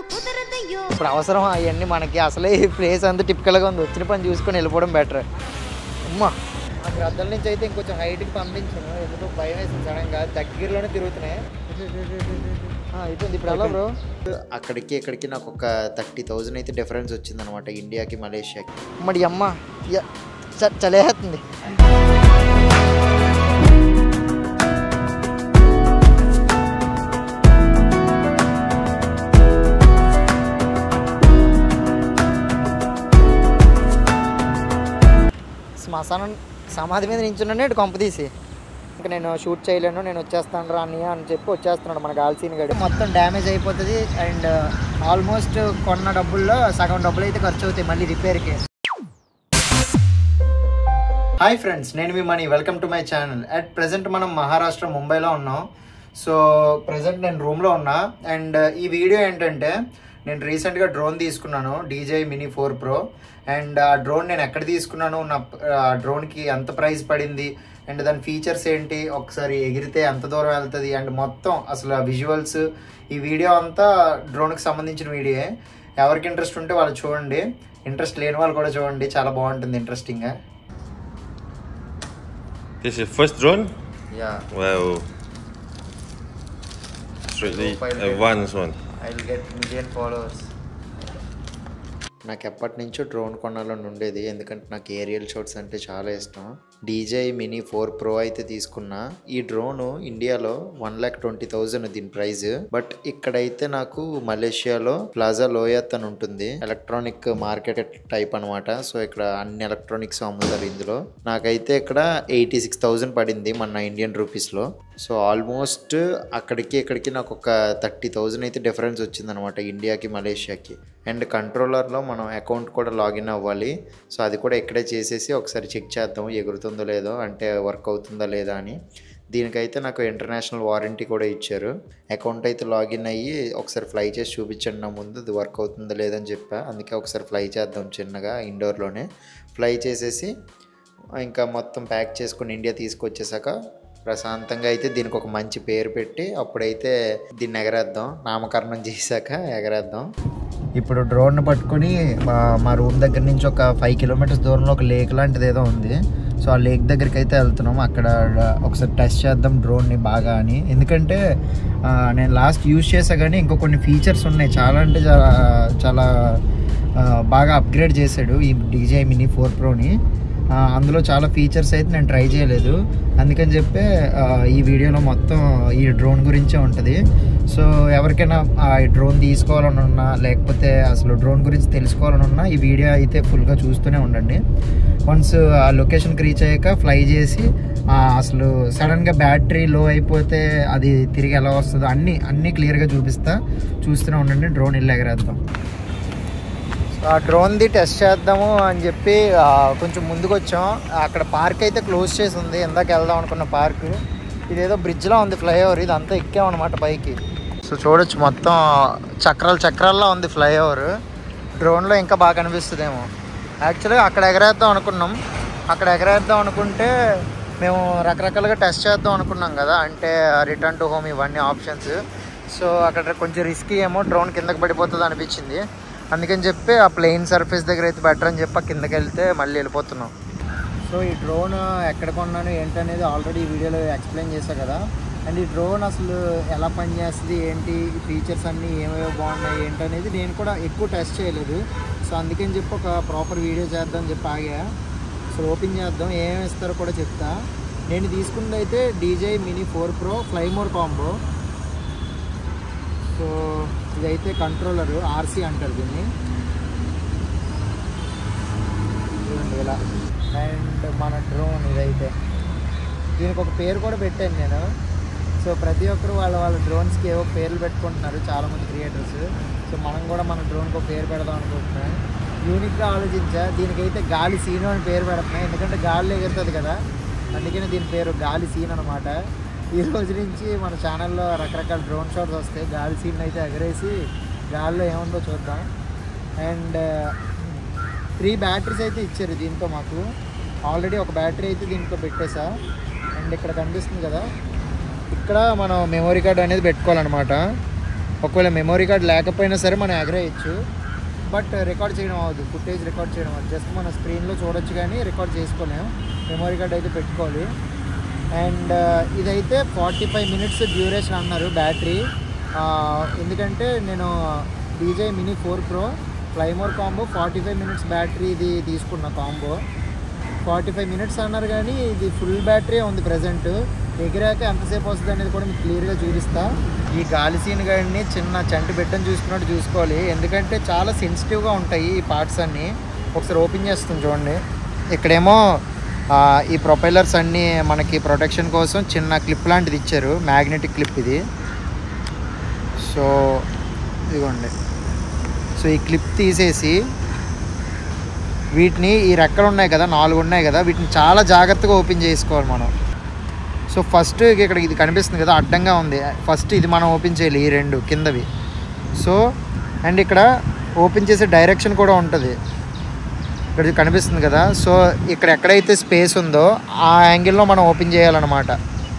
ఇప్పుడు అవసరం అవన్నీ మనకి అసలే ఈ ప్లేస్ అంతా టిపికల్గా ఉంది వచ్చిన పని చూసుకొని వెళ్ళిపోవడం బెటర్ అమ్మా ఆ గ్రద్దల నుంచి అయితే ఇంకొంచెం హైట్కి పంపించాను ఎందుకో భయం వేసింది సడన్గా దగ్గరలోనే తిరుగుతున్నాయి ఆ, అయిపోయింది ఇప్పుడు ఎలా బ్రో అక్కడికి ఇక్కడికి నాకు ఒక థర్టీ థౌజండ్ అయితే డిఫరెన్స్ వచ్చిందనమాట ఇండియాకి మలేషియాకి మరి అమ్మ య- చ- చలేస్తుంది శ్మశానం సమాధి మీద నించున్నాను ఇటు కొంప తీసి ఇంకా నేను షూట్ చేయలేను నేను వచ్చేస్తాను రా అన్నయ్య అని చెప్పి వచ్చేస్తున్నాడు మన గాల్సీన్ గడి మొత్తం డ్యామేజ్ అయిపోతుంది అండ్ ఆల్మోస్ట్ కొన్న డబ్బుల్లో సగం డబ్బులు అయితే ఖర్చు అవుతాయి మళ్ళీ రిపేర్కి హాయ్ ఫ్రెండ్స్ నేను మీ Mani welcome to my channel at present మనం మహారాష్ట్ర ముంబైలో ఉన్నాం సో ప్రజెంట్ నేను రూమ్లో ఉన్నా అండ్ ఈ వీడియో ఏంటంటే నేను రీసెంట్గా డ్రోన్ తీసుకున్నాను DJI mini four pro and ఆ డ్రోన్ నేను ఎక్కడ తీసుకున్నాను నా ఆ డ్రోన్కి ఎంత ప్రైస్ పడింది అండ్ దాని ఫీచర్స్ ఏంటి ఒకసారి ఎగిరితే ఎంత దూరం వెళ్తుంది అండ్ మొత్తం అసలు ఆ విజువల్స్ ఈ వీడియో అంతా డ్రోన్కి సంబంధించిన వీడియో ఎవరికి ఇంట్రెస్ట్ ఉంటే వాళ్ళు చూడండి ఇంట్రెస్ట్ లేని వాళ్ళు కూడా చూడండి చాలా బాగుంటుంది ఇంట్రెస్టింగ్గా This is your first drone? Yeah Wow. It's really Low pilot. advanced one. I will get million followers నాకు ఎప్పటి నుంచో డ్రోన్ కొనాలని ఉండేది ఎందుకంటే నాకు ఏరియల్ షాట్స్ అంటే చాలా ఇష్టం డీజే మినీ ఫోర్ ప్రో అయితే తీసుకున్నా ఈ డ్రోన్ ఇండియాలో వన్ ల్యాక్ ట్వంటీ థౌజండ్ దీని ప్రైస్ బట్ ఇక్కడైతే నాకు మలేషియాలో ప్లాజా లోయత్ అని ఉంటుంది ఎలక్ట్రానిక్ మార్కెట్ టైప్ అనమాట సో ఇక్కడ అన్ని ఎలక్ట్రానిక్స్ అమ్ముతారు ఇందులో నాకైతే ఇక్కడ ఎయిటీ సిక్స్ థౌజండ్ పడింది మన ఇండియన్ రూపీస్లో సో ఆల్మోస్ట్ అక్కడికి ఇక్కడికి నాకు ఒక థర్టీ థౌజండ్ అయితే డిఫరెన్స్ వచ్చిందనమాట ఇండియాకి మలేషియాకి అండ్ కంట్రోలర్లో మనం అకౌంట్ కూడా లాగిన్ అవ్వాలి సో అది కూడా ఇక్కడే చేసేసి ఒకసారి చెక్ చేద్దాం ఎగురుతుందో లేదో అంటే వర్క్ అవుతుందా లేదా అని దీనికైతే నాకు ఇంటర్నేషనల్ వారంటీ కూడా ఇచ్చారు అకౌంట్ అయితే లాగిన్ అయ్యి ఒకసారి ఫ్లై చేసి చూపించండి నా ముందు అది వర్క్ అవుతుందా లేదని చెప్పా అందుకే ఒకసారి ఫ్లై చేద్దాం చిన్నగా ఇండోర్లోనే ఫ్లై చేసేసి ఇంకా మొత్తం ప్యాక్ చేసుకుని ఇండియా తీసుకొచ్చేసాక ప్రశాంతంగా అయితే దీనికి ఒక మంచి పేరు పెట్టి అప్పుడైతే దీన్ని ఎగరేద్దాం నామకరణం చేశాక ఎగరేద్దాం ఇప్పుడు డ్రోన్ పట్టుకొని మా మా రూమ్ దగ్గర నుంచి ఒక ఫైవ్ కిలోమీటర్స్ దూరంలో ఒక లేక్ లాంటిది ఏదో ఉంది సో ఆ లేక్ దగ్గరికి అయితే వెళ్తున్నాం అక్కడ ఒకసారి టెస్ట్ చేద్దాం డ్రోన్ని బాగా అని ఎందుకంటే ఆ, నేను లాస్ట్ యూజ్ చేసా కానీ ఇంకో కొన్ని ఫీచర్స్ ఉన్నాయి చాలా అంటే చాలా చాలా ఆ, బాగా అప్గ్రేడ్ చేశాడు ఈ డీజే మినీ ఫోర్ ప్రోని ఆ, అందులో చాలా ఫీచర్స్ అయితే నేను ట్రై చేయలేదు అందుకని చెప్పి ఆ, ఈ వీడియోలో మొత్తం ఈ డ్రోన్ గురించే ఉంటుంది సో ఎవరికైనా ఆ డ్రోన్ తీసుకోవాలని ఉన్నా లేకపోతే అసలు డ్రోన్ గురించి తెలుసుకోవాలని ఉన్నా ఈ వీడియో అయితే ఫుల్గా చూస్తూనే ఉండండి వన్స్ ఆ లొకేషన్కి రీచ్ అయ్యాక ఫ్లై చేసి ఆ, అసలు సడన్గా బ్యాటరీ లో అయిపోతే అది తిరిగి ఎలా వస్తుందో అన్నీ అన్నీ క్లియర్గా చూపిస్తా చూస్తూనే ఉండండి డ్రోన్ ఇల్లు ఎగరేద్దాం ఆ డ్రోన్ది టెస్ట్ చేద్దాము అని చెప్పి ఆ, కొంచెం ముందుకు వచ్చాం అక్కడ పార్క్ అయితే క్లోజ్ చేసి ఉంది ఇందాక వెళ్దాం అనుకున్న పార్క్ ఇదేదో బ్రిడ్జ్లో ఉంది ఫ్లైఓవర్ ఇది అంతా ఎక్కామన్నమాట పైకి సో చూడొచ్చు మొత్తం చక్రాలు చక్రాల్లో ఉంది ఫ్లైఓవర్ డ్రోన్లో ఇంకా బాగా కనిపిస్తుందేమో యాక్చువల్గా అక్కడ ఎగరేద్దాం అనుకున్నాం అక్కడ ఎగరేద్దాం అనుకుంటే మేము రకరకాలుగా టెస్ట్ చేద్దాం అనుకున్నాం కదా అంటే రిటర్న్ టు హోమ్ ఇవన్నీ ఆప్షన్స్ సో అక్కడ కొంచెం రిస్కీ ఏమో డ్రోన్ కిందకి పడిపోతుంది అనిపించింది అందుకని చెప్పి ఆ ప్లెయిన్ సర్ఫేస్ దగ్గర అయితే బెటర్ అని చెప్పి ఆ కిందకి వెళ్తే మళ్ళీ వెళ్ళిపోతున్నాం సో ఈ డ్రోన్ ఎక్కడ కొన్నాను ఏంటనేది ఆల్రెడీ ఈ వీడియోలో ఎక్స్ప్లెయిన్ చేశా కదా అండ్ ఈ డ్రోన్ అసలు ఎలా పనిచేస్తుంది ఏంటి ఈ ఫీచర్స్ అన్నీ ఏమేమో బాగున్నాయి ఏంటనేది నేను కూడా ఎక్కువ టెస్ట్ చేయలేదు సో అందుకని చెప్పి ఒక ప్రాపర్ వీడియో చేద్దాం అని చెప్పి ఆగా అసలు ఓపెన్ చేద్దాం ఏమేమి ఇస్తారో కూడా చెప్తా నేను తీసుకున్నది అయితే DJI mini four pro Fly More combo so ఇదైతే కంట్రోలర్ ఆర్సీ అంటారు దీన్ని చూడండి ఇలా అండ్ మన డ్రోన్ ఇదైతే దీనికి ఒక పేరు కూడా పెట్టాను నేను సో ప్రతి ఒక్కరు వాళ్ళ వాళ్ళ డ్రోన్స్కి ఏవో పేర్లు పెట్టుకుంటున్నారు చాలామంది క్రియేటర్స్ సో మనం కూడా మన డ్రోన్కి ఒక పేరు పెడదాం అనుకుంటున్నాం యూనిక్గా ఆలోచించా దీనికైతే గాలి సీను అని పేరు పెడుతున్నాయి ఎందుకంటే గాలి ఎగురుతుంది కదా అందుకని దీని పేరు గాలి సీన్ అనమాట ఈ రోజు నుంచి మన ఛానల్లో రకరకాల డ్రోన్ షాట్స్ వస్తాయి గాలి సీన్ అయితే ఎగరేసి గాలిలో ఏముందో చూద్దాం అండ్ త్రీ బ్యాటరీస్ అయితే ఇచ్చారు దీంతో మాకు ఆల్రెడీ ఒక బ్యాటరీ అయితే దీంట్లో పెట్టేసా అండ్ ఇక్కడ కనిపిస్తుంది కదా ఇక్కడ మనం మెమొరీ కార్డ్ అనేది పెట్టుకోవాలన్నమాట ఒకవేళ మెమరీ కార్డ్ లేకపోయినా సరే మనం ఎగరేయచ్చు బట్ రికార్డ్ చేయడం అవ్వదు ఫుటేజ్ రికార్డ్ చేయడం అవ్వదు జస్ట్ మన స్క్రీన్లో చూడొచ్చు కానీ రికార్డ్ చేసుకోలేం మెమరీ కార్డ్ అయితే పెట్టుకోవాలి అండ్ ఇదైతే ఫార్టీ ఫైవ్ మినిట్స్ డ్యూరేషన్ అన్నారు బ్యాటరీ ఎందుకంటే నేను DJI mini four pro Fly More combo forty five minutes battery ఇది తీసుకున్న కాంబో ఫార్టీ ఫైవ్ మినిట్స్ అన్నారు కానీ ఇది ఫుల్ బ్యాటరీ ఉంది ప్రజెంట్ ఎగిరాక ఎంతసేపు వస్తుంది అనేది కూడా మీకు క్లియర్గా చూపిస్తా ఈ గాలి సీన్ కానీ చిన్న చంటి బిడ్డను చూసుకున్నట్టు చూసుకోవాలి ఎందుకంటే చాలా సెన్సిటివ్గా ఉంటాయి ఈ పార్ట్స్ అన్నీ ఒకసారి ఓపెన్ చేస్తాం చూడండి ఇక్కడేమో ఆ, ఈ ప్రొపైలర్స్ అన్నీ మనకి ప్రొటెక్షన్ కోసం చిన్న క్లిప్ లాంటిది ఇచ్చారు మ్యాగ్నెటిక్ క్లిప్ ఇది సో ఇదిగోండి సో ఈ క్లిప్ తీసేసి వీటిని ఈ రెక్కలు ఉన్నాయి కదా నాలుగు ఉన్నాయి కదా వీటిని చాలా జాగ్రత్తగా ఓపెన్ చేసుకోవాలి మనం సో ఫస్ట్ ఇక్కడ ఇది కనిపిస్తుంది కదా అడ్డంగా ఉంది ఫస్ట్ ఇది మనం ఓపెన్ చేయాలి ఈ రెండు కిందవి సో అండ్ ఇక్కడ ఓపెన్ చేసే డైరెక్షన్ కూడా ఉంటుంది ఇక్కడ ఇది కనిపిస్తుంది కదా సో ఇక్కడ ఎక్కడైతే స్పేస్ ఉందో ఆ యాంగిల్లో మనం ఓపెన్ చేయాలన్నమాట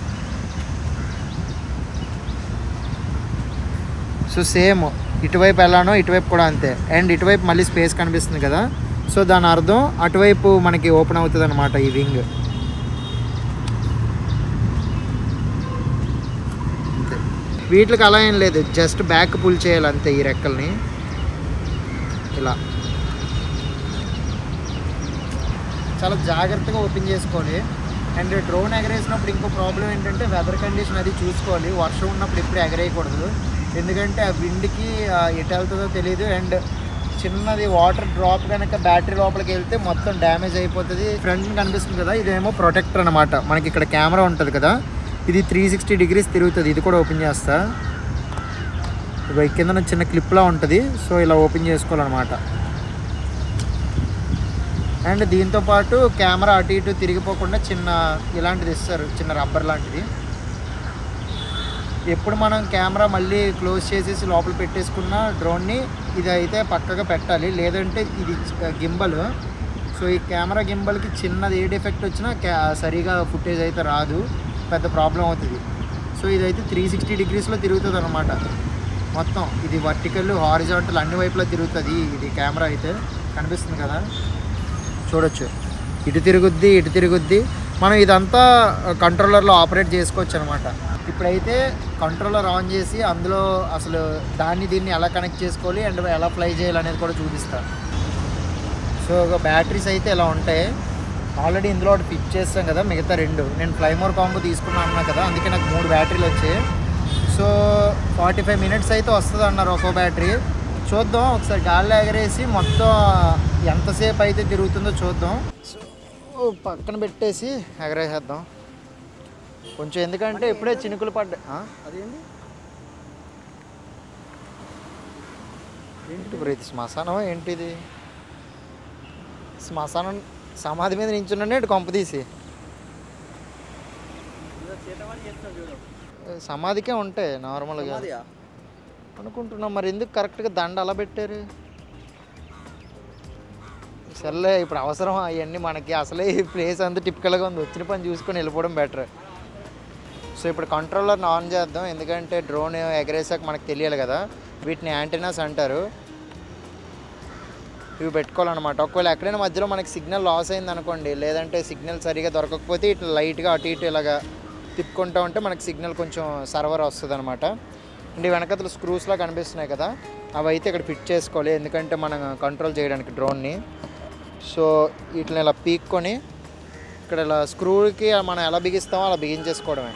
సో సేమ్ ఇటువైపు ఎలానో ఇటువైపు కూడా అంతే అండ్ ఇటువైపు మళ్ళీ స్పేస్ కనిపిస్తుంది కదా సో దాని అర్థం అటువైపు మనకి ఓపెన్ అవుతుంది అనమాట ఈ వింగ్ అంతే వీటికి అలా ఏం లేదు జస్ట్ బ్యాక్ పుల్ చేయాలి అంతే ఈ రెక్కల్ని ఇలా చాలా జాగ్రత్తగా ఓపెన్ చేసుకోవాలి అండ్ డ్రోన్ ఎగరేసినప్పుడు ఇంకో ప్రాబ్లం ఏంటంటే వెదర్ కండిషన్ అది చూసుకోవాలి వర్షం ఉన్నప్పుడు ఎప్పుడు ఎగరేయకూడదు ఎందుకంటే ఆ విండ్కి ఎటు వెళ్తుందో తెలియదు అండ్ చిన్నది వాటర్ డ్రాప్ కనుక బ్యాటరీ లోపలికి వెళ్తే మొత్తం డ్యామేజ్ అయిపోతుంది ఫ్రంట్ కనిపిస్తుంది కదా ఇదేమో ప్రొటెక్టర్ అనమాట మనకి ఇక్కడ కెమెరా ఉంటుంది కదా ఇది త్రీ సిక్స్టీ డిగ్రీస్ తిరుగుతుంది ఇది కూడా ఓపెన్ చేస్తా ఇగో ఈ కింద చిన్న క్లిప్లా ఉంటుంది సో ఇలా ఓపెన్ చేసుకోవాలన్నమాట అండ్ దీంతో పాటు కెమెరా అటు ఇటు తిరిగిపోకుండా చిన్న ఇలాంటిది ఇస్తారు చిన్న రబ్బర్ లాంటిది ఎప్పుడు మనం కెమెరా మళ్ళీ క్లోజ్ చేసేసి లోపల పెట్టేసుకున్న డ్రోన్ని ఇది అయితే పక్కగా పెట్టాలి లేదంటే ఇది గింబల్ సో ఈ కెమెరా గింబల్కి చిన్నది ఏ డిఫెక్ట్ వచ్చినా క్యా సరిగా ఫుటేజ్ అయితే రాదు పెద్ద ప్రాబ్లం అవుతుంది సో ఇదైతే త్రీ సిక్స్టీ డిగ్రీస్లో తిరుగుతుంది అనమాట మొత్తం ఇది వర్టికల్ హారిజాంటల్ అన్ని వైపులా తిరుగుతుంది ఇది కెమెరా అయితే కనిపిస్తుంది కదా చూడొచ్చు ఇటు తిరుగుద్ది ఇటు తిరుగుద్ది మనం ఇదంతా కంట్రోలర్లో ఆపరేట్ చేసుకోవచ్చు అనమాట ఇప్పుడైతే కంట్రోలర్ ఆన్ చేసి అందులో అసలు దాన్ని దీన్ని ఎలా కనెక్ట్ చేసుకోవాలి అండ్ ఎలా ఫ్లై చేయాలి అనేది కూడా చూపిస్తా సో బ్యాటరీస్ అయితే ఇలా ఉంటాయి ఆల్రెడీ ఇందులో ఒకటి ఫిట్ చేస్తాం కదా మిగతా రెండు నేను ఫ్లైమోర్ కాంబో తీసుకున్నా అన్నా కదా అందుకే నాకు మూడు బ్యాటరీలు వచ్చాయి సో ఫార్టీ ఫైవ్ మినిట్స్ అయితే వస్తుంది అన్నారు ఒక్కో బ్యాటరీ చూద్దాం ఒకసారి గాల్లో ఎగరేసి మొత్తం ఎంతసేపు అయితే తిరుగుతుందో చూద్దాం సో పక్కన పెట్టేసి ఎగరేసేద్దాం కొంచెం ఎందుకంటే ఇప్పుడే చినుకులు పడ్డాయి ఆ? అదేంటి ఏంటి బ్రో ఇది శ్మశానం ఏంటిది శ్మశానం సమాధి మీద నించున్నానే ఇటు కొంప తీసి చేతవాడి చేస్తావు చూడు సమాధికే ఉంటాయి నార్మల్గా సమాధియా? అనుకుంటున్నాం మరి ఎందుకు కరెక్ట్గా దండ అలా పెట్టారు సర్లే ఇప్పుడు అవసరం అవన్నీ మనకి అసలే ఈ ప్లేస్ అంతా టిపికల్గా ఉంది వచ్చిన పని చూసుకొని వెళ్ళిపోవడం బెటర్ సో ఇప్పుడు కంట్రోలర్ని ఆన్ చేద్దాం ఎందుకంటే డ్రోన్ ఎగరేసాక మనకు తెలియాలి కదా వీటిని యాంటీనాస్ అంటారు ఇవి పెట్టుకోవాలన్నమాట ఒకవేళ ఎక్కడైనా మధ్యలో మనకి సిగ్నల్ లాస్ అయింది అనుకోండి లేదంటే సిగ్నల్ సరిగా దొరకకపోతే ఇట్లా లైట్గా అటు ఇటు ఇలాగా తిప్పుకుంటూ ఉంటే మనకి సిగ్నల్ కొంచెం సర్వర్ వస్తుంది అనమాట అండ్ ఈ వెనకతలు స్క్రూస్లా కనిపిస్తున్నాయి కదా అవి అయితే ఇక్కడ ఫిట్ చేసుకోవాలి ఎందుకంటే మనం కంట్రోల్ చేయడానికి డ్రోన్ని సో వీటిని ఇలా పీక్కొని ఇక్కడ ఇలా స్క్రూకి మనం ఎలా బిగిస్తామో అలా బిగించేసుకోవడమే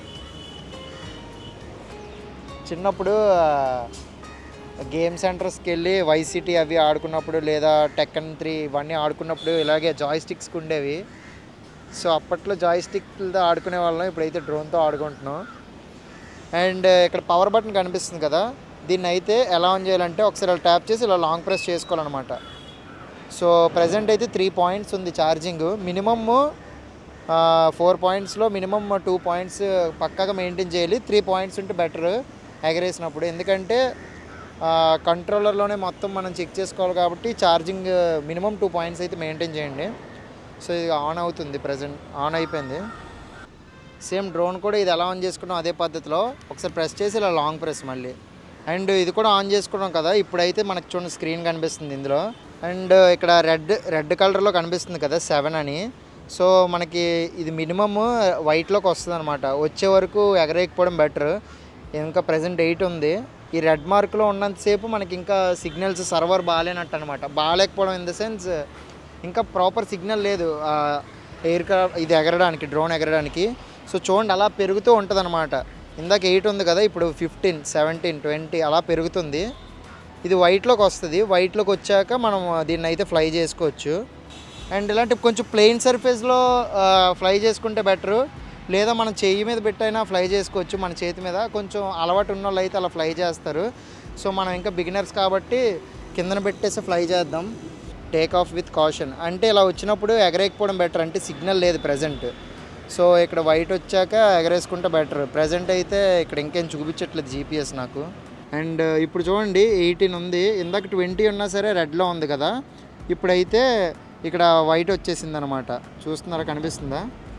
చిన్నప్పుడు గేమ్ సెంటర్స్కి వెళ్ళి వైసిటీ అవి ఆడుకున్నప్పుడు లేదా టెక్కన్ త్రీ ఇవన్నీ ఆడుకున్నప్పుడు ఇలాగే జాయ్ స్టిక్స్కి ఉండేవి సో అప్పట్లో జాయ్ స్టిక్లతో ఆడుకునే వాళ్ళం ఇప్పుడైతే డ్రోన్తో ఆడుకుంటున్నాం అండ్ ఇక్కడ పవర్ బటన్ కనిపిస్తుంది కదా దీన్ని అయితే ఎలా ఆన్ చేయాలంటే ఒకసారి ఇలా ట్యాప్ చేసి ఇలా లాంగ్ ప్రెస్ చేసుకోవాలన్నమాట సో ప్రజెంట్ అయితే త్రీ పాయింట్స్ ఉంది ఛార్జింగ్ మినిమమ్ ఫోర్ పాయింట్స్లో మినిమమ్ టూ పాయింట్స్ పక్కాగా మెయింటైన్ చేయాలి త్రీ పాయింట్స్ ఉంటే బెటర్ ఎగరేసినప్పుడు ఎందుకంటే కంట్రోలర్లోనే మొత్తం మనం చెక్ చేసుకోవాలి కాబట్టి ఛార్జింగ్ మినిమం టూ పాయింట్స్ అయితే మెయింటైన్ చేయండి సో ఇది ఆన్ అవుతుంది ప్రజెంట్ ఆన్ అయిపోయింది సేమ్ డ్రోన్ కూడా ఇది ఎలా ఆన్ చేసుకున్నాం అదే పద్ధతిలో ఒకసారి ప్రెస్ చేసి ఇలా లాంగ్ ప్రెస్ మళ్ళీ అండ్ ఇది కూడా ఆన్ చేసుకున్నాం కదా ఇప్పుడైతే మనకు చూడండి స్క్రీన్ కనిపిస్తుంది ఇందులో అండ్ ఇక్కడ రెడ్ రెడ్ కలర్లో కనిపిస్తుంది కదా సెవెన్ అని సో మనకి ఇది మినిమమ్ వైట్లోకి వస్తుంది అనమాట వచ్చే వరకు ఎగరేయకపోవడం బెటర్ ఇంకా ప్రజెంట్ ఎయిట్ ఉంది ఈ రెడ్ మార్క్లో ఉన్నంతసేపు మనకి ఇంకా సిగ్నల్స్ సర్వర్ బాగాలేనట్టు అనమాట బాగాలేకపోవడం ఇన్ ద సెన్స్ ఇంకా ప్రాపర్ సిగ్నల్ లేదు ఎయిర్ ఇది ఎగరడానికి డ్రోన్ ఎగరడానికి సో చూడండి అలా పెరుగుతూ ఉంటుంది అనమాట ఇందాక ఎయిట్ ఉంది కదా ఇప్పుడు ఫిఫ్టీన్ సెవెంటీన్ ట్వంటీ అలా పెరుగుతుంది ఇది వైట్లోకి వస్తుంది వైట్లోకి వచ్చాక మనం దీన్ని అయితే ఫ్లై చేసుకోవచ్చు అండ్ ఇలాంటి కొంచెం ప్లెయిన్ సర్ఫేస్లో ఫ్లై చేసుకుంటే బెటరు లేదా మనం చెయ్యి మీద పెట్టైనా ఫ్లై చేసుకోవచ్చు మన చేతి మీద కొంచెం అలవాటు ఉన్న వాళ్ళు అయితే అలా ఫ్లై చేస్తారు సో మనం ఇంకా బిగినర్స్ కాబట్టి కిందన పెట్టేసి ఫ్లై చేద్దాం టేక్ ఆఫ్ విత్ కాషన్ అంటే ఇలా వచ్చినప్పుడు ఎగరేయకపోవడం బెటర్ అంటే సిగ్నల్ లేదు ప్రజెంట్ సో ఇక్కడ వైట్ వచ్చాక ఎగరేసుకుంటే బెటర్ ప్రజెంట్ అయితే ఇక్కడ ఇంకేం చూపించట్లేదు జీపీఎస్ నాకు అండ్ ఇప్పుడు చూడండి ఎయిటీన్ ఉంది ఇందాక ట్వంటీ ఉన్నా సరే రెడ్లో ఉంది కదా ఇప్పుడైతే ఇక్కడ వైట్ వచ్చేసింది అనమాట చూస్తున్నారా కనిపిస్తుందా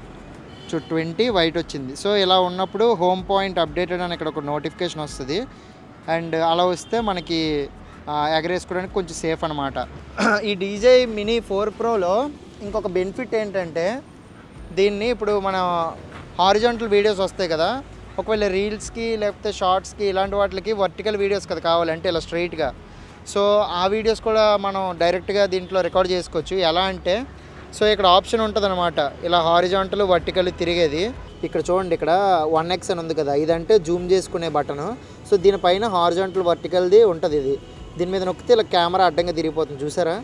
చూ ట్వంటీ వైట్ వచ్చింది సో ఇలా ఉన్నప్పుడు హోమ్ పాయింట్ అప్డేటెడ్ అని ఇక్కడ ఒక నోటిఫికేషన్ వస్తుంది అండ్ అలా వస్తే మనకి ఆ, ఎగరేసుకోవడానికి కొంచెం సేఫ్ అనమాట ఈ డీజే మినీ ఫోర్ ప్రోలో ఇంకొక బెనిఫిట్ ఏంటంటే దీన్ని ఇప్పుడు మన హారిజాంటల్ వీడియోస్ వస్తాయి కదా ఒకవేళ రీల్స్కి లేకపోతే షార్ట్స్కి ఇలాంటి వాటికి వర్టికల్ వీడియోస్ కదా కావాలంటే ఇలా స్ట్రైట్గా సో ఆ వీడియోస్ కూడా మనం డైరెక్ట్గా దీంట్లో రికార్డ్ చేసుకోవచ్చు ఎలా అంటే సో ఇక్కడ ఆప్షన్ ఉంటుంది అనమాట ఇలా హారిజాంటల్ వర్టికల్ తిరిగేది ఇక్కడ చూడండి ఇక్కడ వన్ ఎక్స్ అని ఉంది కదా ఇదంటే జూమ్ చేసుకునే బటన్ సో దీనిపైన హారిజాంటల్ వర్టికల్ది ఉంటుంది ఇది దీని మీద నొక్కితే ఇలా కెమెరా అడ్డంగా తిరిగిపోతుంది చూసారా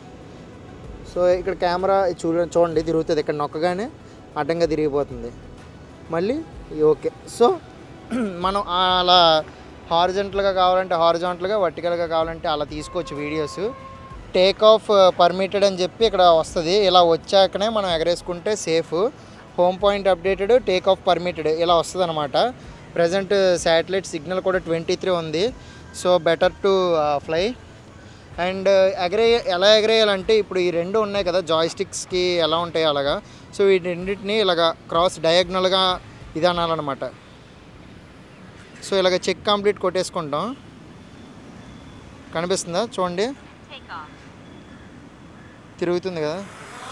సో ఇక్కడ కెమెరా చూడ చూడండి తిరుగుతుంది ఇక్కడ నొక్కగానే అడ్డంగా తిరిగిపోతుంది మళ్ళీ ఓకే సో మనం అలా హారిజెంటల్గా కావాలంటే హారిజాంటల్గా వర్టికల్గా కావాలంటే అలా తీసుకోవచ్చు వీడియోస్ టేక్ ఆఫ్ పర్మిటెడ్ అని చెప్పి ఇక్కడ వస్తుంది ఇలా వచ్చాకనే మనం ఎగరేసుకుంటే safe home point updated take off permitted ఇలా వస్తుంది అనమాట ప్రజెంట్ శాటిలైట్ సిగ్నల్ కూడా ట్వంటీ త్రీ ఉంది so better to fly and ఎగరే ఎలా ఎగరేయాలంటే ఇప్పుడు ఈ రెండు ఉన్నాయి కదా జాయ్స్టిక్స్కి ఎలా ఉంటాయి అలాగా సో ఈ రెండింటిని ఇలాగా క్రాస్ డయాగ్నల్గా ఇది అనాలన్నమాట సో ఇలాగ చెక్ కంప్లీట్ కొట్టేసుకుంటాం కనిపిస్తుందా చూడండి తిరుగుతుంది కదా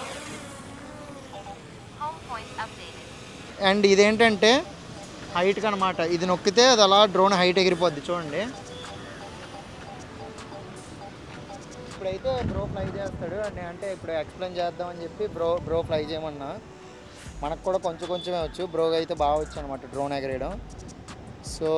Home point updated. అండ్ ఇదేంటంటే హైట్కి అనమాట ఇది నొక్కితే అది అలా డ్రోన్ హైట్ ఎగిరిపోద్ది చూడండి ఇప్పుడైతే బ్రో ఫ్లై చేస్తాడు అండ్ అంటే ఇప్పుడు ఎక్స్ప్లెయిన్ చేద్దామని చెప్పి బ్రో బ్రో ఫ్లై చేయమన్నా మనకు కూడా కొంచెం కొంచెమే వచ్చు బ్రోగా అయితే బాగా వచ్చు అనమాట డ్రోన్ ఎగరేయడం సో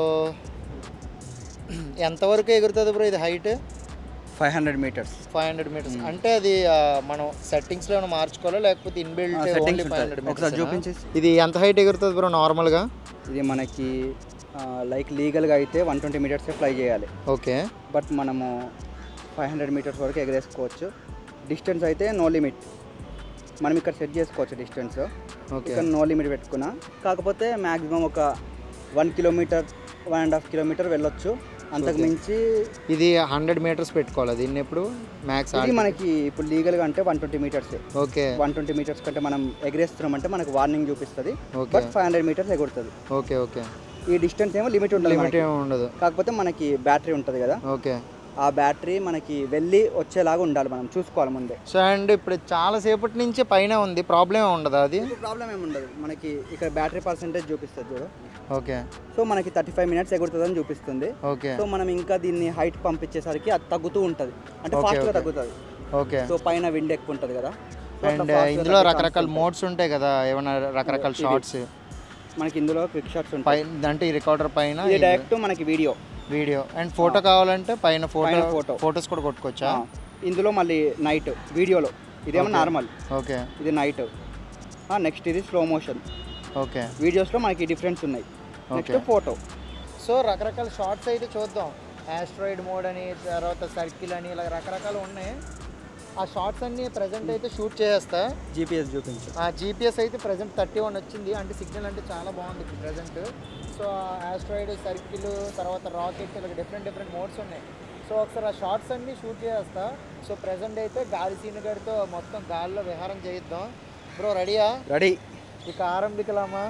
ఎంతవరకు ఎగురుతుంది బ్రో ఇది height five hundred metres five hundred metres అంటే అది ఆ, మనం సెట్టింగ్స్లో ఏమైనా మార్చుకోవాలా లేకపోతే ఇన్బిల్ట్ ఆ, settings ఓన్లీ ఫైవ్ ఉంటుంది. హండ్రెడ్ ఒకసారి చూపించేసి. ఇది ఎంత హైట్ ఎగురుతుంది బ్రో నార్మల్గా ఇది మనకి లైక్ లీగల్గా అయితే వన్ ట్వంటీ మీటర్స్ ఫ్లై చేయాలి ఓకే బట్ మనము ఫైవ్ హండ్రెడ్ మీటర్స్ వరకు ఎగరేసుకోవచ్చు డిస్టెన్స్ అయితే నో లిమిట్ మనం ఇక్కడ సెట్ చేసుకోవచ్చు డిస్టెన్స్ ఓకే ఇక్కడ నో లిమిట్ పెట్టుకున్నా కాకపోతే మ్యాక్సిమం ఒక one kilometre one and half kilometre వెళ్ళొచ్చు అంతకు మించి ఇది హండ్రెడ్ మీటర్స్ పెట్టుకోవాలి దీన్ని ఎప్పుడు మ్యాక్స్ ఇది మనకి ఇప్పుడు లీగల్గా అంటే one twenty metres okay one twenty metres కంటే మనం ఎగరేస్తున్నామంటే మనకు వార్నింగ్ చూపిస్తుంది okay but five hundred metres ఎగురుతుంది ఓకే ఓకే ఈ డిస్టెన్స్ ఏమో లిమిట్ ఉంటుంది లిమిట్ మనకి. ఏమి ఉండదు కాకపోతే మనకి బ్యాటరీ ఉంటుంది కదా ఓకే ఆ బ్యాటరీ మనకి వెళ్ళి వచ్చేలాగా ఉండాలి మనం చూసుకోవాలి ముందే సో అండ్ ఇప్పుడు చాలా సేపటి నుంచి పైన ఉంది ప్రాబ్లం ఉండదు అది ప్రాబ్లం ఏమి ఉండదు మనకి ఇక్కడ బ్యాటరీ పర్సెంటేజ్ చూపిస్తుంది చూడు ఓకే సో మనకి థర్టీ ఫైవ్ మినిట్స్ ఎగురుతుందని చూపిస్తుంది ఓకే సో మనం ఇంకా దీన్ని హైట్ పంపించేసరికి అది తగ్గుతూ ఉంటుంది అంటే Okay, ఫాస్ట్గా okay. తగ్గుతుంది ఓకే సో పైన విండ్ ఎక్కువ ఉంటుంది కదా So అట్లా అండ్ fast గా ఇందులో తగ్గే రకరకాల chance మోడ్స్ ఉంటాయి కదా ఏమైనా రకరకాల ఇది. షార్ట్స్ ఉంటుంది. మనకి ఇందులో క్విక్ షాట్స్ పై ఉంటాయి అంటే ఈ రికార్డర్ పైన ఇది డైరెక్ట్ మనకి వీడియో వీడియో అండ్ ఫోటో కావాలంటే పైన ఫోటో పైన photo. ఫొటోస్ కూడా కొట్టుకోవచ్చా ఇందులో మళ్ళీ నైట్ వీడియోలో ఇదేమో Okay. నార్మల్ ఓకే ఇది నైట్ నెక్స్ట్ ఇది స్లో మోషన్ ఓకే వీడియోస్లో మనకి డిఫరెన్స్ ఉన్నాయి నెక్స్ట్ Okay. ఫోటో సో రకరకాల షార్ట్స్ అయితే చూద్దాం ఆస్ట్రాయిడ్ మోడ్ అని తర్వాత సర్కిల్ అని ఇలా రకరకాలు ఉన్నాయి ఆ షార్ట్స్ అన్ని ప్రజెంట్ అయితే షూట్ చేసేస్తా జీపీఎస్ చూపించు ఆ జీపీఎస్ అయితే ప్రజెంట్ థర్టీ వన్ వచ్చింది అంటే సిగ్నల్ అంటే చాలా బాగుంది ఇప్పుడు ప్రజెంట్ సో ఆస్ట్రాయిడ్ సర్కిల్ తర్వాత రాకెట్ ఇలా డిఫరెంట్ డిఫరెంట్ మోడ్స్ ఉన్నాయి సో ఒకసారి ఆ షార్ట్స్ అన్ని షూట్ చేస్తా సో ప్రజెంట్ అయితే గాలి సీన్ గడితో మొత్తం గాలిలో విహారం చేయిద్దాం బ్రో రెడీయా రెడీ ఇక ఆరంభికలామా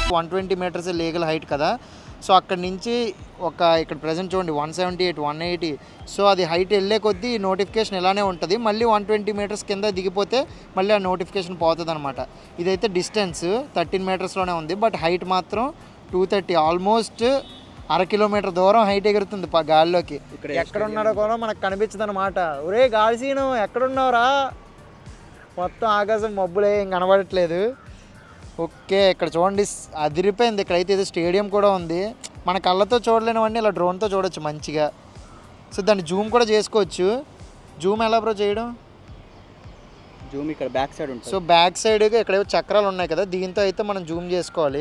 one twenty metres legal height కదా సో అక్కడి నుంచి ఒక ఇక్కడ ప్రజెంట్ చూడండి one seventy eight one eighty so అది హైట్ వెళ్ళే కొద్దీ నోటిఫికేషన్ ఇలానే ఉంటుంది మళ్ళీ వన్ ట్వంటీ మీటర్స్ కింద దిగిపోతే మళ్ళీ ఆ నోటిఫికేషన్ పోతుంది అనమాట ఇదైతే డిస్టెన్స్ థర్టీన్ మీటర్స్లోనే ఉంది బట్ హైట్ మాత్రం టూ థర్టీ ఆల్మోస్ట్ అర కిలోమీటర్ దూరం హైట్ ఎగురుతుంది ప- గాల్లోకి ఇక్కడ ఎక్కడ ఉన్నాడో కూడా మనకు కనిపించదు అనమాట ఒరే గాలి సీను ఎక్కడున్నావురా మొత్తం ఆకాశం మబ్బులే ఏం కనబడట్లేదు ఓకే ఇక్కడ చూడండి స్- అదిరిపోయింది ఇక్కడైతే ఏదో స్టేడియం కూడా ఉంది మన కళ్ళతో చూడలేనివన్నీ ఇలా డ్రోన్తో చూడొచ్చు మంచిగా సో దాన్ని జూమ్ కూడా చేసుకోవచ్చు జూమ్ ఎలా బ్రో చేయడం జూమ్ ఇక్కడ బ్యాక్ సైడ్ ఉంటుంది సో బ్యాక్ సైడ్ ఇక్కడ ఏవో చక్రాలు ఉన్నాయి కదా దీంతో అయితే మనం జూమ్ చేసుకోవాలి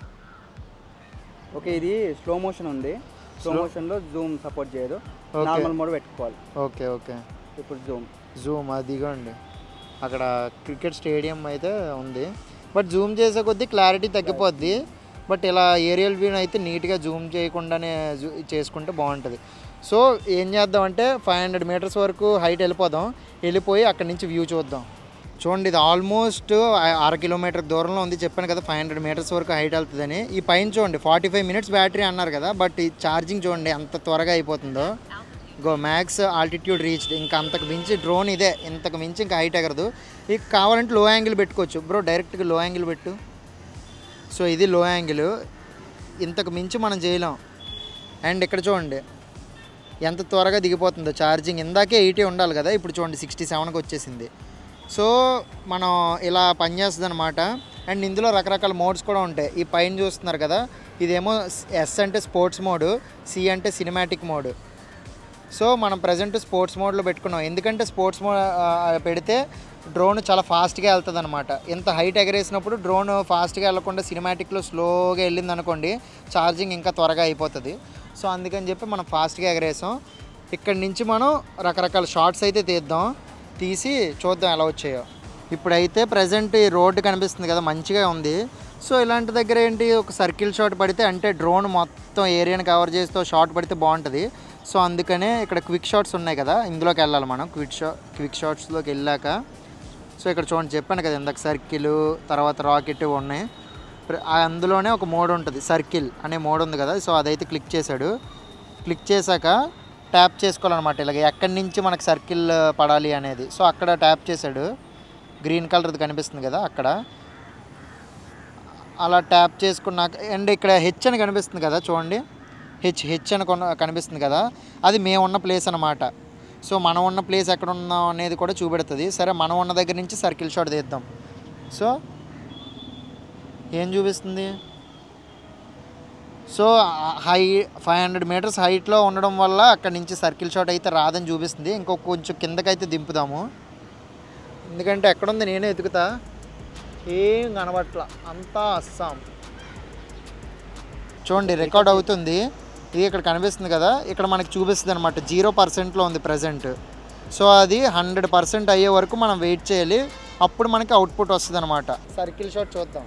ఓకే ఇది స్లో మోషన్ ఉంది స్లో మోషన్లో జూమ్ సపోర్ట్ చేయదు Okay. నార్మల్ మోడ్ పెట్టుకోవాలి ఓకే ఓకే ఇప్పుడు జూమ్ జూమ్ అదిగోండి అక్కడ క్రికెట్ స్టేడియం అయితే ఉంది బట్ జూమ్ చేసే కొద్దీ క్లారిటీ తగ్గిపోద్ది బట్ ఇలా ఏరియల్ వ్యూని అయితే నీట్గా జూమ్ చేయకుండానే జూ- చేసుకుంటే బాగుంటుంది సో ఏం చేద్దామంటే ఫైవ్ హండ్రెడ్ మీటర్స్ వరకు హైట్ వెళ్ళిపోదాం వెళ్ళిపోయి అక్కడి నుంచి వ్యూ చూద్దాం చూడండి ఇది ఆల్మోస్ట్ అర కిలోమీటర్ దూరంలో ఉంది చెప్పాను కదా ఫైవ్ హండ్రెడ్ మీటర్స్ వరకు హైట్ వెళ్తుందని ఈ పైన చూడండి ఫార్టీ ఫైవ్ మినిట్స్ బ్యాటరీ అన్నారు కదా బట్ ఈ ఛార్జింగ్ చూడండి ఎంత త్వరగా అయిపోతుందో గో మ్యాక్స్ ఆల్టిట్యూడ్ రీచ్ ఇంకా అంతకు మించి డ్రోన్ ఇదే ఇంతకు మించి ఇంకా హైట్ ఎగరదు ఇక కావాలంటే లో యాంగిల్ పెట్టుకోవచ్చు బ్రో డైరెక్ట్గా లో యాంగిల్ పెట్టు సో ఇది లో యాంగిల్ ఇంతకు మించి మనం చేయలేం అండ్ ఇక్కడ చూడండి ఎంత త్వరగా దిగిపోతుందో ఛార్జింగ్ ఇందాకే ఎయిటీ ఉండాలి కదా ఇప్పుడు చూడండి సిక్స్టీ సెవెన్కి వచ్చేసింది సో మనం ఇలా పనిచేస్తుంది అనమాట అండ్ ఇందులో రకరకాల మోడ్స్ కూడా ఉంటాయి ఈ పైన చూస్తున్నారు కదా ఇదేమో ఎస్ అంటే స్పోర్ట్స్ మోడ్ సి అంటే సినిమాటిక్ మోడ్ సో మనం ప్రజెంట్ స్పోర్ట్స్ మోడ్లో పెట్టుకున్నాం ఎందుకంటే స్పోర్ట్స్ మోడ్ పెడితే డ్రోన్ చాలా ఫాస్ట్గా వెళ్తుంది అనమాట ఇంత హైట్ ఎగరేసినప్పుడు డ్రోన్ ఫాస్ట్గా వెళ్ళకుండా సినిమాటిక్లో స్లోగా వెళ్ళింది అనుకోండి ఛార్జింగ్ ఇంకా త్వరగా అయిపోతుంది సో అందుకని చెప్పి మనం ఫాస్ట్గా ఎగరేసాం ఇక్కడి నుంచి మనం రకరకాల షార్ట్స్ అయితే తీద్దాం తీసి చూద్దాం ఎలా వచ్చాయో ఇప్పుడైతే ప్రజెంట్ ఈ రోడ్డు కనిపిస్తుంది కదా మంచిగా ఉంది సో ఇలాంటి దగ్గర ఏంటి ఒక సర్కిల్ షాట్ పడితే అంటే డ్రోన్ మొత్తం ఏరియాని కవర్ చేస్తూ షాట్ పడితే బాగుంటుంది సో అందుకనే ఇక్కడ క్విక్ షాట్స్ ఉన్నాయి కదా ఇందులోకి వెళ్ళాలి మనం క్విక్ షా క్విక్ షాట్స్లోకి వెళ్ళాక సో ఇక్కడ చూడండి చెప్పాను కదా ఇందాక సర్కిల్ తర్వాత రాకెట్ ఉన్నాయి ప్ర- ఆ అందులోనే ఒక మోడ్ ఉంటుంది సర్కిల్ అనే మోడ్ ఉంది కదా సో అదైతే క్లిక్ చేశాడు క్లిక్ చేశాక ట్యాప్ చేసుకోవాలన్నమాట ఇలాగ ఎక్కడి నుంచి మనకు సర్కిల్ పడాలి అనేది సో అక్కడ ట్యాప్ చేశాడు గ్రీన్ కలర్ది కనిపిస్తుంది కదా అక్కడ అలా ట్యాప్ చేసుకున్నాక అండ్ ఇక్కడ హెచ్ అని కనిపిస్తుంది కదా చూడండి హెచ్ హెచ్ అని కొన్న కనిపిస్తుంది కదా అది మేము ఉన్న ప్లేస్ అనమాట సో మనం ఉన్న ప్లేస్ ఎక్కడ ఉన్నాం అనేది కూడా చూపెడుతుంది సరే మనం ఉన్న దగ్గర నుంచి సర్కిల్ షాట్ తీద్దాం సో ఏం చూపిస్తుంది so high five hundred metres హైట్లో ఉండడం వల్ల అక్కడ నుంచి సర్కిల్ షాట్ అయితే రాదని చూపిస్తుంది ఇంకో కొంచెం కిందకైతే దింపుదాము ఎందుకంటే ఎక్కడుంది నేనే ఎతుకుతా ఏం కనబట్ల అంతా అస్సాం చూడండి రికార్డ్ అవుతుంది ఇది ఇక్కడ కనిపిస్తుంది కదా ఇక్కడ మనకి చూపిస్తుంది అనమాట జీరో పర్సెంట్లో ఉంది ప్రజెంట్ సో అది హండ్రెడ్ పర్సెంట్ అయ్యే వరకు మనం వెయిట్ చేయాలి అప్పుడు మనకి అవుట్పుట్ వస్తుంది అనమాట సర్కిల్ షాట్ చూద్దాం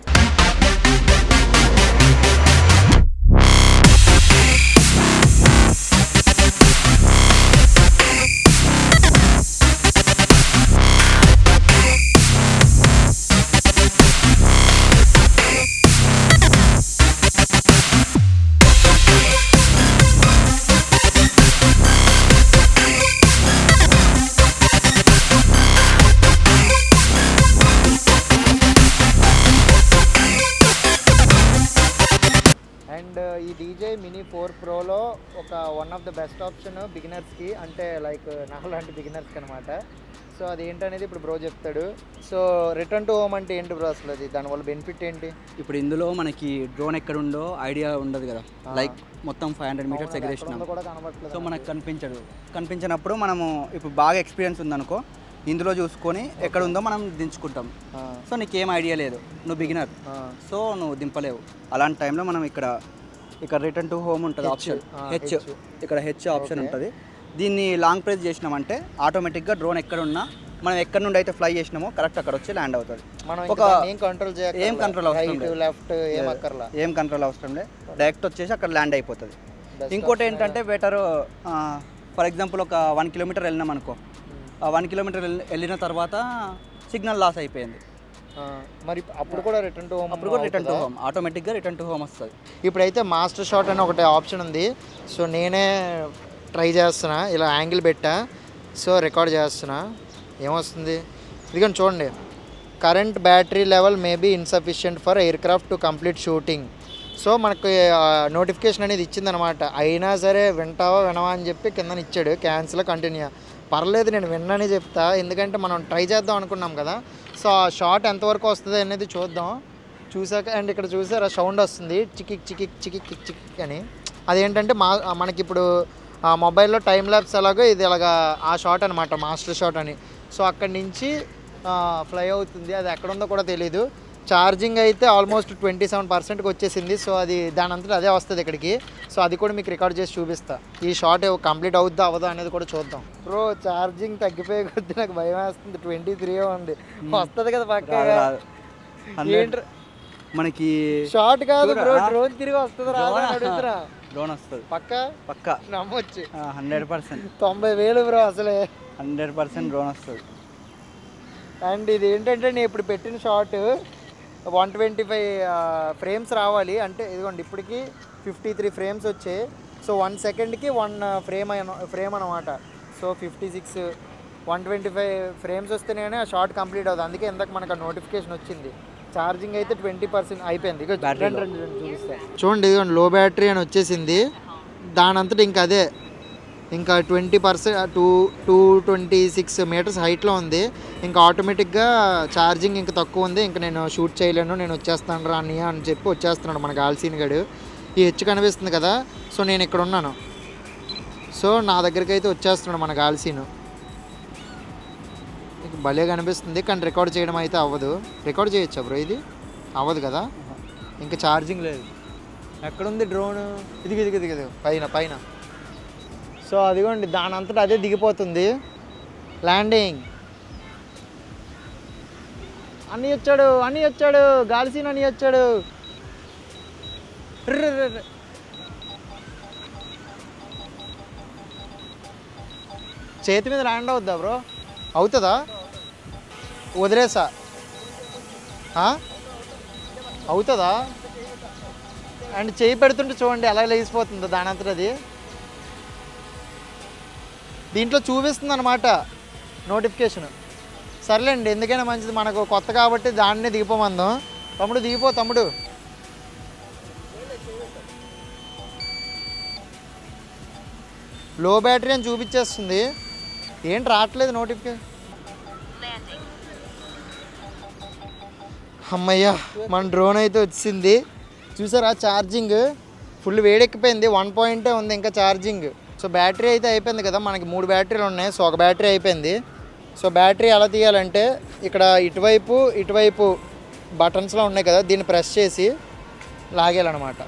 అండ్ ఈ డీజే మినీ ఫోర్ ప్రోలో ఒక one of the best option బిగినర్స్కి అంటే లైక్ నా లాంటి బిగినర్స్కి అనమాట సో అది ఏంటనేది ఇప్పుడు బ్రో చెప్తాడు సో రిటర్న్ టు హోమ్ అంటే ఏంటి బ్రో అసలు అది దానివల్ల బెనిఫిట్ ఏంటి ఇప్పుడు ఇందులో మనకి డ్రోన్ ఎక్కడ ఉందో ఐడియా ఉండదు కదా లైక్ మొత్తం ఫైవ్ హండ్రెడ్ మీటర్స్ ఎగరేసినాం ఎక్కడుందో కూడా కనబడట్లేదు సో మనకు కనిపించదు కనిపించినప్పుడు మనము ఇప్పుడు బాగా ఎక్స్పీరియన్స్ ఉందనుకో ఇందులో చూసుకొని ఎక్కడ ఉందో మనం దించుకుంటాం ఆ, సో నీకేం ఐడియా లేదు నువ్వు బిగినర్ ఆ, సో నువ్వు దింపలేవు అలాంటి టైంలో మనం ఇక్కడ ఇక్కడ రిటర్న్ టు హోమ్ ఉంటుంది H, ఆప్షన్ ఆ, హెచ్ H. ఇక్కడ హెచ్ ఆప్షన్ Okay. ఉంటుంది దీన్ని లాంగ్ ప్రెస్ చేసినామంటే ఆటోమేటిక్గా డ్రోన్ ఎక్కడ ఉన్నా మనం ఎక్కడ నుండి అయితే ఫ్లై చేసినామో కరెక్ట్ అక్కడ వచ్చి ల్యాండ్ అవుతుంది మనం ఒక ఒక ఏం కంట్రోల్ చేయాలి ఏం control అవసరం రైట్ లేదు. లెఫ్ట్ ఏం అక్కర్లా ఏం కంట్రోల్ అవసరం లేదు డైరెక్ట్ వచ్చేసి అక్కడ ల్యాండ్ అయిపోతుంది Best ఇంకోటి option ఏంటంటే బెటర్ ఫర్ ఎగ్జాంపుల్ ఒక వన్ కిలోమీటర్ వెళ్ళినాం అనుకో ఆ వన్ కిలోమీటర్ వెళ్ళిన తర్వాత సిగ్నల్ లాస్ అయిపోయింది మరి అప్పుడు కూడా రిటర్న్ టు హోమ్ అప్పుడు కూడా రిటర్న్ టు హోమ్ ఆటోమేటిక్గా రిటర్న్ టు హోమ్ వస్తుంది ఇప్పుడైతే మాస్టర్ షాట్ అని ఒకటి ఆప్షన్ ఉంది సో నేనే ట్రై చేస్తున్నా ఇలా యాంగిల్ పెట్టా సో రికార్డ్ చేస్తున్నా ఏమొస్తుంది ఇదిగోండి చూడండి current battery level may be insufficient for aircraft to complete shooting so మనకి నోటిఫికేషన్ అనేది ఇచ్చిందనమాట అయినా సరే వింటావా వినవా అని చెప్పి కింద ఇచ్చాడు క్యాన్సిల్ కంటిన్యూ పర్లేదు నేను విన్నానే చెప్తా ఎందుకంటే మనం ట్రై చేద్దాం అనుకున్నాం కదా సో ఆ షాట్ ఎంతవరకు వస్తుంది అనేది చూద్దాం చూసాక అండ్ ఇక్కడ చూసారా సౌండ్ వస్తుంది చికిక్ చికిక్ చికిక్ చిక్ చికిక్ అని అదేంటంటే మా మనకి ఇప్పుడు ఆ మొబైల్లో టైం ల్యాబ్స్ ఎలాగో ఇది ఇలాగా ఆ షాట్ అనమాట మాస్టర్ షాట్ అని సో అక్కడి నుంచి ఫ్లై అవుతుంది అది ఎక్కడ ఉందో కూడా తెలియదు ఛార్జింగ్ అయితే ఆల్మోస్ట్ ట్వంటీ సెవెన్ పర్సెంట్కి వచ్చేసింది సో అది దాని అంతటా అదే వస్తుంది ఇక్కడికి సో అది కూడా మీకు రికార్డ్ చేసి చూపిస్తా ఈ షాట్ కంప్లీట్ అవుద్దా అవ్వదా అనేది కూడా చూద్దాం బ్రో ఛార్జింగ్ తగ్గిపోయే కొద్దీ నాకు భయం వేస్తుంది ట్వంటీ త్రీ ఉంది వస్తుంది కదా పక్క ఏంట్రా మనకి షార్ట్ కాదు చూడరా? బ్రో డ్రోన్ తిరిగి వస్తుంది రాదా అని అడుగుతున్నా డ్రోన్ వస్తుంది పక్క పక్క నమ్మొచ్చు హండ్రెడ్ పర్సెంట్ తొంభై వేలు బ్రో అసలే హండ్రెడ్ పర్సెంట్ డ్రోన్ వస్తుంది అండ్ ఇది ఏంటంటే నేను ఇప్పుడు పెట్టిన shot one twenty five frames రావాలి అంటే ఇదిగోండి ఇప్పటికి ఫిఫ్టీ త్రీ ఫ్రేమ్స్ వచ్చాయి సో వన్ సెకండ్కి వన్ ఫ్రేమ్ అయిన ఫ్రేమ్ అనమాట so fifty six one twenty five frames వస్తేనే ఆ షార్ట్ కంప్లీట్ అవుతుంది అందుకే ఇందాక మనకు ఆ నోటిఫికేషన్ వచ్చింది ఛార్జింగ్ అయితే ట్వంటీ పర్సెంట్ అయిపోయింది ఇక Battery రెండు low. రెండు రెండు చూపిస్తా చూడండి ఇదిగోండి లో బ్యాటరీ అని వచ్చేసింది దాని అంతటా ఇంకా అదే ఇంకా twenty percent two two twenty six metres హైట్లో ఉంది ఇంకా ఆటోమేటిక్గా ఛార్జింగ్ ఇంకా తక్కువ ఉంది ఇంకా నేను షూట్ చేయలేను నేను వచ్చేస్తాను రా అన్నయ్య అని చెప్పి వచ్చేస్తున్నాడు మన గాల్సీన్ గడు ఈ హెచ్చు కనిపిస్తుంది కదా సో నేను ఇక్కడ ఉన్నాను సో నా దగ్గరికి అయితే వచ్చేస్తున్నాడు మన గాల్సీను నీకు భలే కనిపిస్తుంది కానీ రికార్డ్ చేయడం అయితే అవ్వదు రికార్డ్ చేయొచ్చా బ్రో ఇది అవ్వదు కదా ఇంకా ఛార్జింగ్ లేదు ఎక్కడుంది డ్రోన్ ఇదిగి ఇదిగి ఇదిగి ఇదిగో. పైన పైన సో అదిగోండి దాని అంతటా అదే దిగిపోతుంది ల్యాండింగ్ అన్నీ వచ్చాడు అన్నీ వచ్చాడు గాలిసీన్ అని వచ్చాడు ర్ర్ ర్ర్ ర్ర్. చేతి మీద ల్యాండ్ అవుద్దా బ్రో అవుతుందా వదిలేసా ఆ? అవుతుందా అండ్ చేయి పెడుతుంటే చూడండి ఎలా లేచిపోతుందో దాని అంతటా అది దీంట్లో చూపిస్తుంది అనమాట నోటిఫికేషన్ సర్లేండి ఎందుకైనా మంచిది మనకు కొత్త కాబట్టి దాన్నే దిగిపోమందాం తమ్ముడు దిగిపో తమ్ముడు లో బ్యాటరీ అని చూపించేస్తుంది ఏంటి రావట్లేదు నోటిఫికేషన్ Landing. అమ్మయ్యా మన డ్రోన్ అయితే వచ్చింది చూసారా ఛార్జింగ్ ఫుల్ వేడెక్కిపోయింది వన్ పాయింటే ఉంది ఇంకా ఛార్జింగ్ సో బ్యాటరీ అయితే అయిపోయింది కదా మనకి మూడు బ్యాటరీలు ఉన్నాయి సో ఒక బ్యాటరీ అయిపోయింది సో బ్యాటరీ ఎలా తీయాలంటే ఇక్కడ ఇటువైపు ఇటువైపు బటన్స్లో ఉన్నాయి కదా దీన్ని ప్రెస్ చేసి లాగేయాలన్నమాట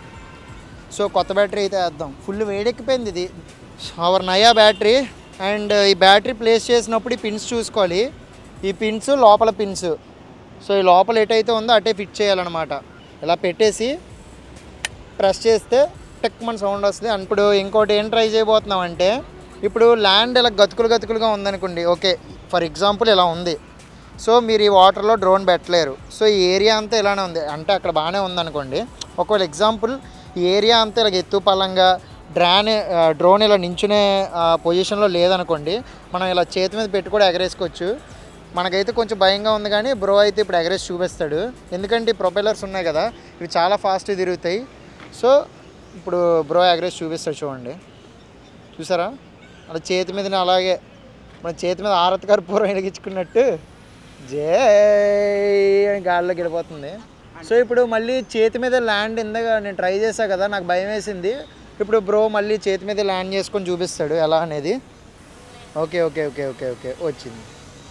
సో కొత్త బ్యాటరీ అయితే వేద్దాం ఫుల్ వేడెక్కిపోయింది ఇది అవర్ నయా బ్యాటరీ అండ్ ఈ బ్యాటరీ ప్లేస్ చేసినప్పుడు ఈ పిన్స్ చూసుకోవాలి ఈ పిన్స్ లోపల పిన్స్ సో ఈ లోపల ఎటైతే ఉందో అటే ఫిట్ చేయాలన్నమాట ఇలా పెట్టేసి ప్రెస్ చేస్తే టెక్ మన సౌండ్ వస్తుంది అండ్ ఇప్పుడు ఇంకోటి ఏం ట్రై చేయబోతున్నాం అంటే ఇప్పుడు ల్యాండ్ ఇలా గతుకులు గతుకులుగా ఉందనుకోండి ఓకే ఫర్ ఎగ్జాంపుల్ ఇలా ఉంది సో మీరు ఈ వాటర్లో డ్రోన్ పెట్టలేరు సో ఈ ఏరియా అంతా ఇలానే ఉంది అంటే అక్కడ బాగానే ఉందనుకోండి ఒకవేళ ఎగ్జాంపుల్ ఈ ఏరియా అంతా ఇలా ఎత్తు పల్లంగా డ్రాన్ డ్రోన్ ఇలా నించునే పొజిషన్లో లేదనుకోండి మనం ఇలా చేతి మీద పెట్టి కూడా ఎగరేసుకోవచ్చు మనకైతే కొంచెం భయంగా ఉంది కానీ బ్రో అయితే ఇప్పుడు ఎగరేసి చూపిస్తాడు ఎందుకంటే ఈ ప్రొపెల్లర్స్ ఉన్నాయి కదా ఇవి చాలా ఫాస్ట్ తిరుగుతాయి సో ఇప్పుడు బ్రో ఎగరేసి చూపిస్తాడు చూడండి చూసారా అలా చేతి మీదనే అలాగే మన చేతి మీద ఆరతి కర్పూరం వెలిగించుకున్నట్టు జై అని గాల్లోకి వెళ్ళిపోతుంది సో ఇప్పుడు మళ్ళీ చేతి మీద ల్యాండ్ ఇందాక నేను ట్రై చేశా కదా నాకు భయం వేసింది ఇప్పుడు బ్రో మళ్ళీ చేతి మీద ల్యాండ్ చేసుకొని చూపిస్తాడు ఎలా అనేది okay okay okay okay okay వచ్చింది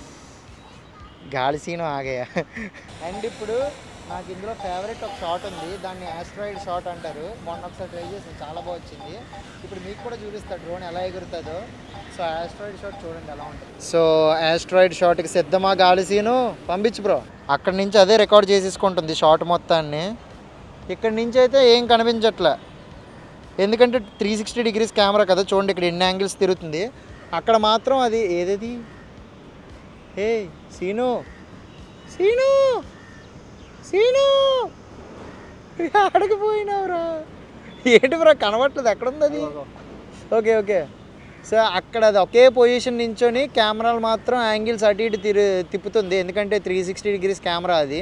గాలి సీను ఆగయా అండ్ ఇప్పుడు నాకు ఇందులో ఫేవరెట్ ఒక షాట్ ఉంది దాన్ని ఆస్ట్రాయిడ్ షాట్ అంటారు మొన్న ఒకసారి ట్రై చేసాను చాలా బాగా వచ్చింది ఇప్పుడు మీకు కూడా చూపిస్తా డ్రోన్ ఎలా ఎగురుతుందో సో ఆస్ట్రాయిడ్ షాట్ చూడండి ఎలా ఉంటుంది సో ఆస్ట్రాయిడ్ షాట్కి సిద్ధమా గాలి సీను పంపించు బ్రో అక్కడి నుంచి అదే రికార్డ్ చేసేసుకుంటుంది షాట్ మొత్తాన్ని ఇక్కడి నుంచి అయితే ఏం కనిపించట్లే ఎందుకంటే త్రీ సిక్స్టీ డిగ్రీస్ కెమెరా కదా చూడండి ఇక్కడ ఎన్ని యాంగిల్స్ తిరుగుతుంది అక్కడ మాత్రం అది ఏదేది ఏ సీను సీను సీను అడగపోయినావురా ఏంటి బ్రో కనబట్టలేదు ఎక్కడుంది అది ఓకే ఓకే సో అక్కడ అది ఒకే పొజిషన్ నించొని కెమెరాలు మాత్రం యాంగిల్స్ అటు ఇటు తిరు తిప్పుతుంది ఎందుకంటే త్రీ సిక్స్టీ డిగ్రీస్ కెమెరా అది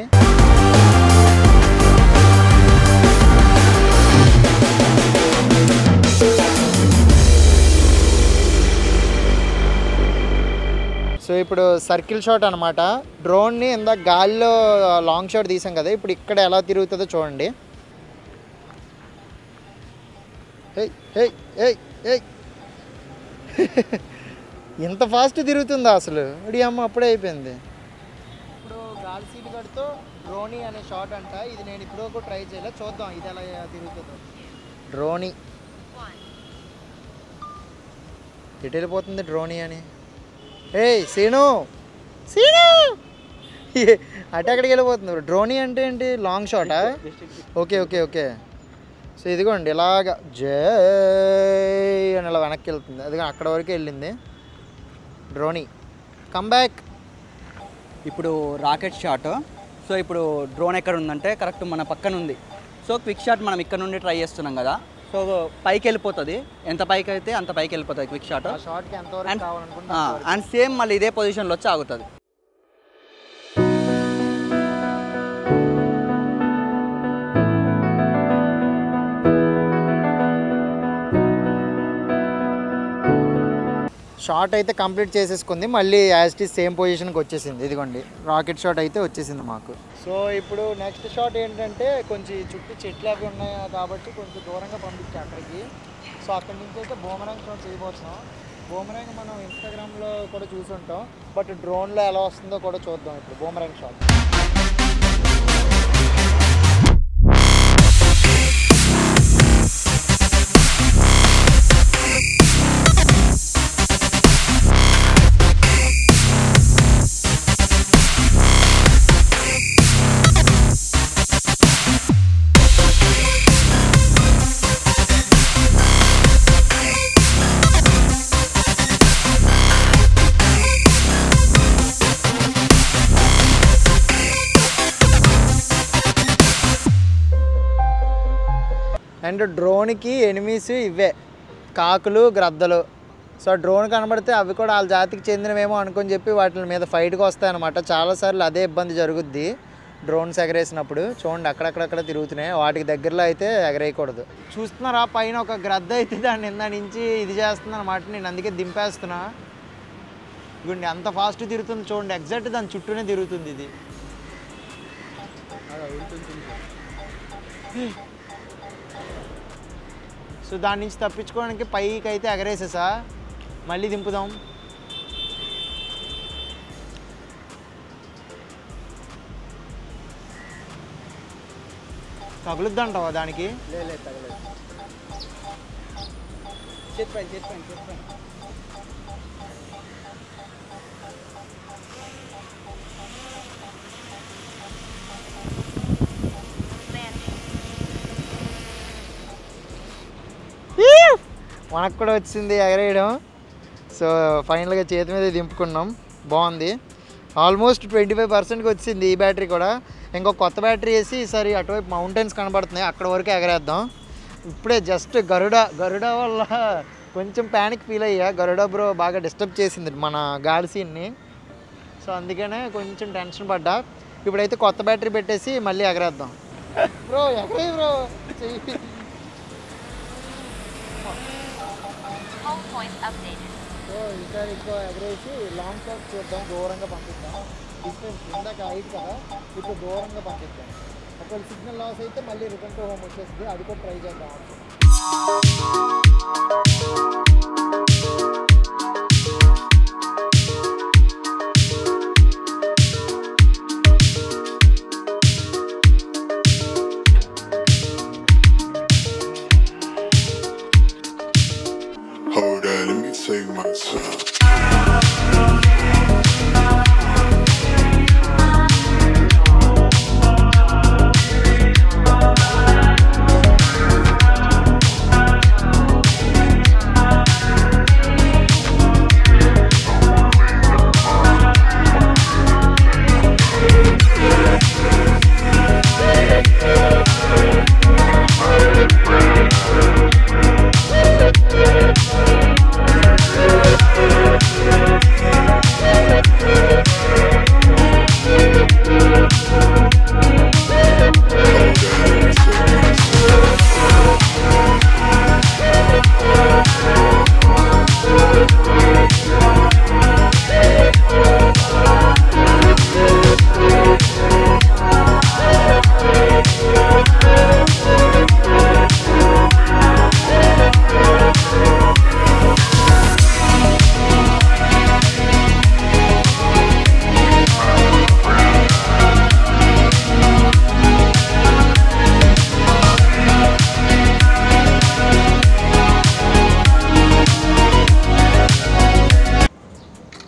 సో ఇప్పుడు సర్కిల్ షాట్ అనమాట డ్రోన్ని ఇందాక గాలిలో లాంగ్ షాట్ తీసాం కదా ఇప్పుడు ఇక్కడ ఎలా తిరుగుతుందో చూడండి ఏయ్ ఏయ్ ఏయ్ ఏయ్ ఇంత ఫాస్ట్ తిరుగుతుందా అసలు ఇడి అమ్మ అప్పుడే అయిపోయింది ఇప్పుడు గాలి సీట్ కడుతూ డ్రోనీ అనే షాట్ అంట ఇది నేను ఇప్పుడు ఒక ట్రై చేయలే చూద్దాం ఇది ఎలా తిరుగుతుందో డ్రోనీ ఎటు వెళ్ళిపోతుంది డ్రోనీ అని ఏయ్ సీను సీను ఏ, అటు ఎక్కడికి వెళ్ళిపోతుంది డ్రోనీ అంటే ఏంటి లాంగ్ షాటా ఓకే ఓకే ఓకే సో ఇదిగోండి ఇలాగ జై అని ఇలా వెనక్కి వెళ్తుంది అది అక్కడ వరకు వెళ్ళింది డ్రోనీ కమ్ బ్యాక్ ఇప్పుడు రాకెట్ షాట్ సో ఇప్పుడు డ్రోన్ ఎక్కడ ఉందంటే కరెక్ట్ మన పక్కన ఉంది సో క్విక్ షాట్ మనం ఇక్కడ నుండి ట్రై చేస్తున్నాం కదా సో పైకి వెళ్ళిపోతుంది ఎంత పైకి అయితే అంత పైకి వెళ్ళిపోతుంది క్విక్ షాట్ ఆ షాట్కి ఎంతవరకు అండ్ కావాలనుకుంటే అండ్ సేమ్ మళ్ళీ ఇదే పొజిషన్లో వచ్చి ఆగుతుంది షాట్ అయితే కంప్లీట్ చేసేసుకుంది మళ్ళీ యాజ్ ఇట్ సేమ్ పొజిషన్కి వచ్చేసింది ఇదిగోండి రాకెట్ షాట్ అయితే వచ్చేసింది మాకు సో ఇప్పుడు నెక్స్ట్ షాట్ ఏంటంటే కొంచెం ఈ చుట్టూ చెట్లు అవి ఉన్నాయి కాబట్టి కొంచెం దూరంగా పంపించాం అక్కడికి సో అక్కడి నుంచి అయితే బూమరాంగ్ షాట్ చేయబోతున్నాం బూమరాంగ్ మనం ఇన్స్టాగ్రామ్లో కూడా చూసుంటాం బట్ డ్రోన్లో ఎలా వస్తుందో కూడా చూద్దాం ఇప్పుడు బూమరాంగ్ షాట్ అండ్ డ్రోన్కి ఎనిమీస్ ఇవే కాకులు గ్రద్దలు సో డ్రోన్ కనబడితే అవి కూడా వాళ్ళ జాతికి చెందినవేమో అనుకొని చెప్పి వాటి మీద ఫైట్కి వస్తాయి అనమాట చాలాసార్లు అదే ఇబ్బంది జరుగుద్ది డ్రోన్స్ ఎగరేసినప్పుడు చూడండి అక్కడక్కడక్కడ తిరుగుతున్నాయి వాటికి దగ్గరలో అయితే ఎగరేయకూడదు చూస్తున్నారా పైన ఒక గ్రద్ద అయితే దాన్ని నింద నుంచి ఇది చేస్తుంది అనమాట నేను అందుకే దింపేస్తున్నా ఇవ్వండి అంత ఫాస్ట్ తిరుగుతుంది చూడండి ఎగ్జాక్ట్ దాని చుట్టూనే తిరుగుతుంది ఇది సో దాని నుంచి తప్పించుకోవడానికి పైకి అయితే ఎగరేసేసా మళ్ళీ దింపుదాం తగులుద్దంటావా దానికి లేదు తగలేదు చేతి పైన చేతి పైన చేతి పైన మనకు కూడా వచ్చింది ఎగరేయడం సో ఫైనల్గా చేతి మీద దింపుకున్నాం బాగుంది ఆల్మోస్ట్ ట్వంటీ ఫైవ్ పర్సెంట్కి వచ్చింది ఈ బ్యాటరీ కూడా ఇంకో కొత్త బ్యాటరీ వేసి ఈసారి అటువైపు మౌంటైన్స్ కనబడుతున్నాయి అక్కడ వరకు ఎగరేద్దాం ఇప్పుడే జస్ట్ గరుడ గరుడ వల్ల కొంచెం ప్యానిక్ ఫీల్ అయ్యా గరుడ బ్రో బాగా డిస్టర్బ్ చేసింది మన గాలి సీన్ని సో అందుకనే కొంచెం టెన్షన్ పడ్డా ఇప్పుడైతే కొత్త బ్యాటరీ పెట్టేసి మళ్ళీ ఎగరేద్దాం బ్రో ఎగరే బ్రో చెయ్యి Home point updated. సో ఈసారి ఎక్కువ ఎగరేసి లాంగ్ షాట్ చూద్దాం దూరంగా పంపిద్దాం డిస్టెన్స్ ఇందాక హైట్ కదా ఇప్పుడు దూరంగా పంపిద్దాం ఒకవేళ సిగ్నల్ లాస్ అయితే మళ్ళీ రిటర్న్ టు హోమ్ వచ్చేస్తుంది అది కూడా ట్రై చేద్దాం Hold on, let me take my time.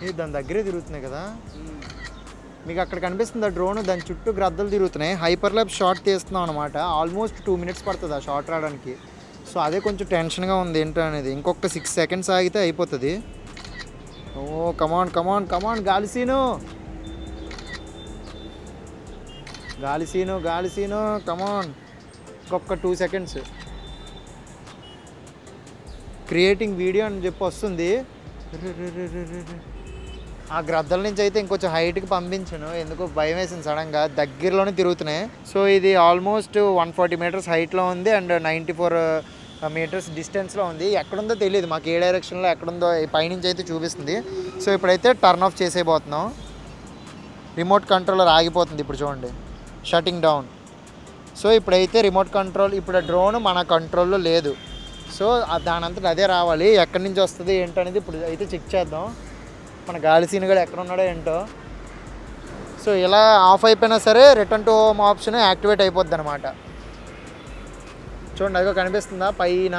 ఇది దాని దగ్గరే తిరుగుతున్నాయి కదా మీకు అక్కడ కనిపిస్తుంది ఆ డ్రోన్ దాని చుట్టూ గ్రద్దలు తిరుగుతున్నాయి హైపర్ ల్యాబ్ షార్ట్ తీస్తున్నాం అనమాట ఆల్మోస్ట్ టూ మినిట్స్ పడుతుంది ఆ షార్ట్ రావడానికి సో అదే కొంచెం టెన్షన్గా ఉంది ఏంటో అనేది ఇంకొక సిక్స్ సెకండ్స్ ఆగితే అయిపోతుంది ఓ కమాన్ కమాన్ కమాన్ గాలిసీను గాలిసీను గాలిసీను కమాన్ ఇంకొక టూ సెకండ్స్ క్రియేటింగ్ వీడియో అని చెప్పి వస్తుంది ఆ గ్రద్దల నుంచి అయితే ఇంకొంచెం హైట్కి పంపించను ఎందుకో భయం వేసింది సడన్గా దగ్గరలోనే తిరుగుతున్నాయి సో ఇది ఆల్మోస్ట్ వన్ ఫార్టీ మీటర్స్ హైట్లో ఉంది అండ్ నైంటీ ఫోర్ మీటర్స్ డిస్టెన్స్లో ఉంది ఎక్కడుందో తెలియదు మాకు ఏ డైరెక్షన్లో ఎక్కడుందో ఈ పైనుంచి అయితే చూపిస్తుంది సో ఇప్పుడైతే టర్న్ ఆఫ్ చేసేయబోతున్నాం రిమోట్ కంట్రోలర్ ఆగిపోతుంది ఇప్పుడు చూడండి షటింగ్ డౌన్ సో ఇప్పుడైతే రిమోట్ కంట్రోల్ ఇప్పుడు డ్రోన్ మన కంట్రోల్లో లేదు సో ఆ- దాని అంతటా అదే రావాలి ఎక్కడి నుంచి వస్తుంది ఏంటనేది ఇప్పుడు అయితే చెక్ చేద్దాం మన గాలి సీన్ కూడా ఎక్కడ ఉన్నాడో ఏంటో సో ఇలా ఆఫ్ అయిపోయినా సరే return to home option activate అయిపోద్ది అనమాట చూడండి అదిగో కనిపిస్తుందా పైన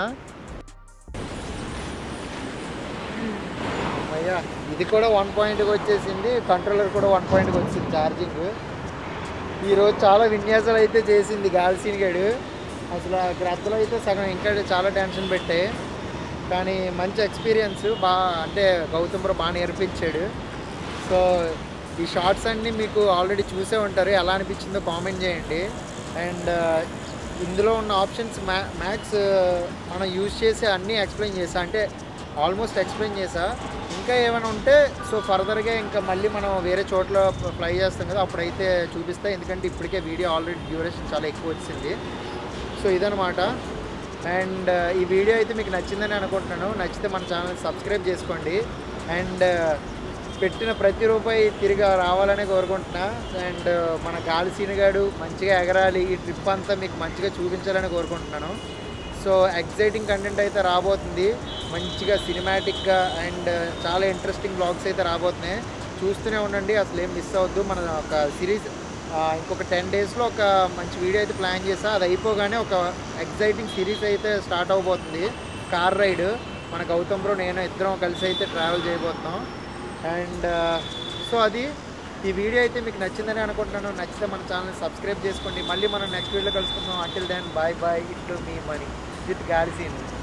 అయ్యా ఇది కూడా వన్ పాయింట్కి వచ్చేసింది కంట్రోలర్ కూడా వన్ పాయింట్కి వచ్చింది ఛార్జింగ్ ఈరోజు చాలా విన్యాసాలు అయితే చేసింది గాల్సీన్ గడు అసలు ఆ గ్రద్దలు అయితే సగం ఇంకా చాలా టెన్షన్ పెట్టాయి కానీ మంచి ఎక్స్పీరియన్స్ బాగా అంటే గౌతమ్ బ్రో బాగా నేర్పించాడు సో ఈ షార్ట్స్ అన్నీ మీకు ఆల్రెడీ చూసే ఉంటారు ఎలా అనిపించిందో కామెంట్ చేయండి అండ్ ఇందులో ఉన్న ఆప్షన్స్ మ్యా మ్యాక్స్ మనం యూజ్ చేసి అన్నీ ఎక్స్ప్లెయిన్ చేసా అంటే ఆల్మోస్ట్ ఎక్స్ప్లెయిన్ చేసా ఇంకా ఏమైనా ఉంటే సో ఫర్దర్గా ఇంకా మళ్ళీ మనం వేరే చోట్ల ఫ్లై చేస్తాం కదా అప్పుడైతే చూపిస్తా ఎందుకంటే ఇప్పటికే వీడియో ఆల్రెడీ డ్యూరేషన్ చాలా ఎక్కువ వచ్చింది సో ఇదనమాట అండ్ ఈ వీడియో అయితే మీకు నచ్చిందని అనుకుంటున్నాను నచ్చితే మన ఛానల్ సబ్స్క్రైబ్ చేసుకోండి అండ్ పెట్టిన ప్రతి రూపాయి తిరిగి రావాలని కోరుకుంటున్నా అండ్ మన గాలి సీనుగాడు మంచిగా ఎగరాలి ఈ ట్రిప్ అంతా మీకు మంచిగా చూపించాలని కోరుకుంటున్నాను సో ఎగ్జైటింగ్ కంటెంట్ అయితే రాబోతుంది మంచిగా సినిమాటిక్గా అండ్ చాలా ఇంట్రెస్టింగ్ బ్లాగ్స్ అయితే రాబోతున్నాయి చూస్తూనే ఉండండి అసలు ఏం మిస్ అవ్వద్దు మన ఒక సిరీస్ ఇంకొక టెన్ డేస్లో ఒక మంచి వీడియో అయితే ప్లాన్ చేసా అది అయిపోగానే ఒక ఎగ్జైటింగ్ సిరీస్ అయితే స్టార్ట్ అవబోతుంది కార్ రైడ్ మన గౌతమ్ బ్రో నేను ఇద్దరం కలిసి అయితే ట్రావెల్ చేయబోతున్నాం అండ్ సో అది ఈ వీడియో అయితే మీకు నచ్చిందని అనుకుంటున్నాను నచ్చితే మన ఛానల్ సబ్స్క్రైబ్ చేసుకోండి మళ్ళీ మనం నెక్స్ట్ వీడియోలో కలుసుకుందాం until then bye bye it me Mani with గాలి సీన్